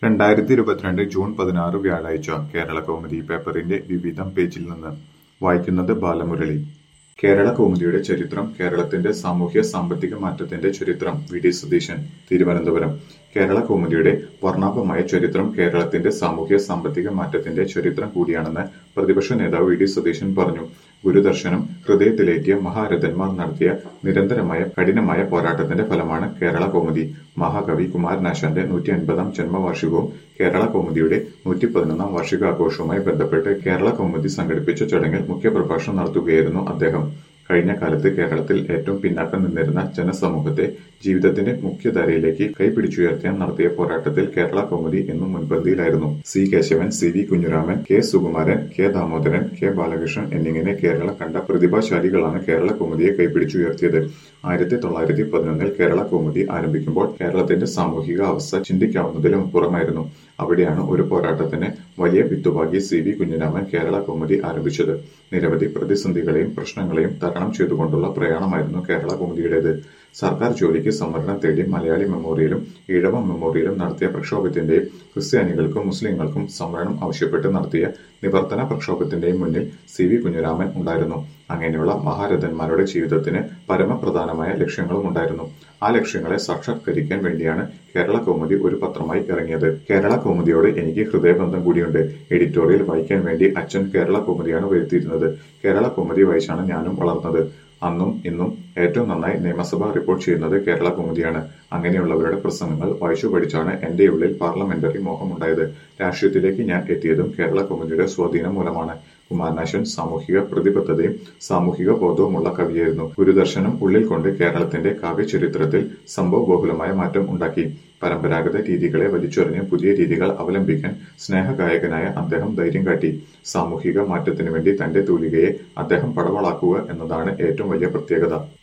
രണ്ടായിരത്തി ഇരുപത്തിരണ്ട് ജൂൺ പതിനാറ് വ്യാഴാഴ്ച കേരളകൗമുദി പേപ്പറിന്റെ വിവിധം പേജിൽ നിന്ന് വായിക്കുന്നത് ബാലമുരളി കേരളകൗമുദിയുടെ ചരിത്രം കേരളത്തിന്റെ സാമൂഹ്യ സാമ്പത്തിക മാറ്റത്തിന്റെ ചരിത്രം വി ഡി സതീശൻ തിരുവനന്തപുരം കേരളകൗമുദിയുടെ വർണ്ണാഭമായ ചരിത്രം കേരളത്തിന്റെ സാമൂഹ്യ സാമ്പത്തിക മാറ്റത്തിന്റെ ചരിത്രം കൂടിയാണെന്ന് പ്രതിപക്ഷ നേതാവ് വി ഡി സതീശൻ പറഞ്ഞു ഗുരുദർശനം ഹൃദയത്തിലേറ്റിയ മഹാരഥന്മാർ നടത്തിയ നിരന്തരമായ കഠിനമായ പോരാട്ടത്തിന്റെ ഫലമാണ് കേരള കൗമുദി മഹാകവി കുമാരനാശാന്റെ നൂറ്റി അൻപതാം ജന്മവാർഷികവും കേരള കൗമുദിയുടെ നൂറ്റി പതിനൊന്നാം വാർഷികാഘോഷവുമായി ബന്ധപ്പെട്ട് കേരള കൗമുദി സംഘടിപ്പിച്ച ചടങ്ങിൽ മുഖ്യപ്രഭാഷണം നടത്തുകയായിരുന്നു അദ്ദേഹം കഴിഞ്ഞ കാലത്ത് കേരളത്തിൽ ഏറ്റവും പിന്നാക്കം നിന്നിരുന്ന ജനസമൂഹത്തെ ജീവിതത്തിന്റെ മുഖ്യധാരയിലേക്ക് കൈപിടിച്ചുയർത്താൻ നടത്തിയ പോരാട്ടത്തിൽ കേരള കൗമുദി എന്നും മുൻപന്തിയിലായിരുന്നു C Kesavan C V Kunjuraman K Sukumaran K Damodaran K Balakrishnan എന്നിങ്ങനെ കേരളം കണ്ട പ്രതിഭാശാലികളാണ് കേരള കൗമുദിയെ കൈപിടിച്ചുയർത്തിയത് ആയിരത്തി തൊള്ളായിരത്തി പതിനൊന്നിൽ കേരള കൗമുദി ആരംഭിക്കുമ്പോൾ കേരളത്തിന്റെ സാമൂഹിക അവസ്ഥ ചിന്തിക്കാവുന്നതിലും അപ്പുറമായിരുന്നു അവിടെയാണ് ഒരു പോരാട്ടത്തിന് വലിയ വിത്തുപാകി സി വി കുഞ്ഞിരാമൻ കേരള കൗമുദി ആരംഭിച്ചത് നിരവധി പ്രതിസന്ധികളെയും പ്രശ്നങ്ങളെയും തരണം ചെയ്തുകൊണ്ടുള്ള പ്രയാണമായിരുന്നു കേരള കൗമുദിയുടേത് സർക്കാർ ജോലിക്ക് സംവരണം തേടി മലയാളി മെമ്മോറിയലും ഈഴവ മെമ്മോറിയലും നടത്തിയ പ്രക്ഷോഭത്തിന്റെയും ക്രിസ്ത്യാനികൾക്കും മുസ്ലിങ്ങൾക്കും സംവരണം ആവശ്യപ്പെട്ട് നടത്തിയ നിവർത്തന പ്രക്ഷോഭത്തിന്റെയും മുന്നിൽ സി വി കുഞ്ഞിരാമൻ ഉണ്ടായിരുന്നു അങ്ങനെയുള്ള മഹാരഥന്മാരുടെ ജീവിതത്തിന് പരമപ്രധാനമായ ലക്ഷ്യങ്ങളും ഉണ്ടായിരുന്നു ആ ലക്ഷ്യങ്ങളെ സാക്ഷാത്കരിക്കാൻ വേണ്ടിയാണ് കേരള കൗമുദി ഒരു പത്രമായി ഇറങ്ങിയത് കേരള കൗമുദിയോട് എനിക്ക് ഹൃദയബന്ധം കൂടിയുണ്ട് എഡിറ്റോറിയൽ വായിക്കാൻ വേണ്ടി അച്ഛൻ കേരള കൗമുദിയാണ് വരുത്തിയിരുന്നത് കേരള കൗമുദി വായിച്ചാണ് ഞാനും വളർന്നത് അന്നും ഇന്നും ഏറ്റവും നന്നായി നിയമസഭ റിപ്പോർട്ട് ചെയ്യുന്നത് കേരള കൗമുദിയാണ് അങ്ങനെയുള്ളവരുടെ പ്രസംഗങ്ങൾ വായിച്ചു പഠിച്ചാണ് എന്റെ ഉള്ളിൽ പാർലമെന്ററി മോഹമുണ്ടായത് രാഷ്ട്രീയത്തിലേക്ക് ഞാൻ എത്തിയതും കേരള കൗമുദിയുടെ സ്വാധീനം മൂലമാണ് കുമാരനാശൻ സാമൂഹിക പ്രതിബദ്ധതയും സാമൂഹിക ബോധവുമുള്ള കവിയായിരുന്നു ഗുരുദർശനം ഉള്ളിൽ കൊണ്ട് കേരളത്തിന്റെ കാവ്യചരിത്രത്തിൽ സംഭവബഹുലമായ മാറ്റം ഉണ്ടാക്കി പരമ്പരാഗത രീതികളെ വലിച്ചെറിഞ്ഞ് പുതിയ രീതികൾ അവലംബിക്കാൻ സ്നേഹഗായകനായ അദ്ദേഹം ധൈര്യം കാട്ടി സാമൂഹിക മാറ്റത്തിനു വേണ്ടി തന്റെ തൂലികയെ അദ്ദേഹം പടവളാക്കുക എന്നതാണ് ഏറ്റവും വലിയ പ്രത്യേകത